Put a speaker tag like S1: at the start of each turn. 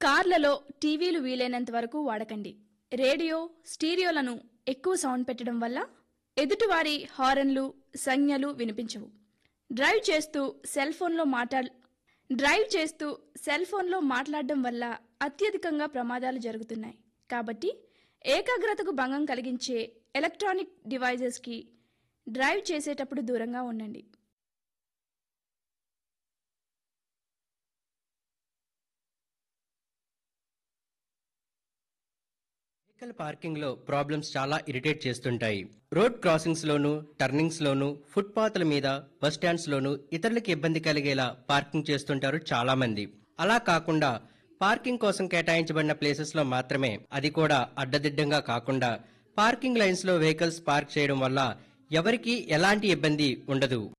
S1: కార్లలో టీవీలు వీలైనంత వరకు వాడకండి రేడియో స్టీరియోలను ఎక్కువ సౌండ్ పెట్టడం వల్ల ఎదుటివారి హారన్లు సంజ్ఞలు వినిపించవు డ్రైవ్ చేస్తూ సెల్ ఫోన్లో మాట్లాడ డ్రైవ్ చేస్తూ సెల్ ఫోన్లో మాట్లాడడం వల్ల అత్యధికంగా ప్రమాదాలు జరుగుతున్నాయి కాబట్టి ఏకాగ్రతకు భంగం కలిగించే ఎలక్ట్రానిక్ డివైజెస్కి డ్రైవ్ చేసేటప్పుడు దూరంగా ఉండండి
S2: వెహికల్ పార్కింగ్ లో ప్రాబ్లమ్స్ చాలా ఇరిటేట్ చేస్తుంటాయి రోడ్ క్రాసింగ్స్ లోను టర్నింగ్స్ లోను ఫుట్పాత్ల మీద బస్ స్టాండ్స్ లోను ఇతరులకు ఇబ్బంది కలిగేలా పార్కింగ్ చేస్తుంటారు చాలా మంది అలా కాకుండా పార్కింగ్ కోసం కేటాయించబడిన ప్లేసెస్ లో మాత్రమే అది కూడా అడ్డదిడ్డంగా కాకుండా పార్కింగ్ లైన్స్ లో వెహికల్స్ పార్క్ చేయడం వల్ల ఎవరికీ ఎలాంటి ఇబ్బంది ఉండదు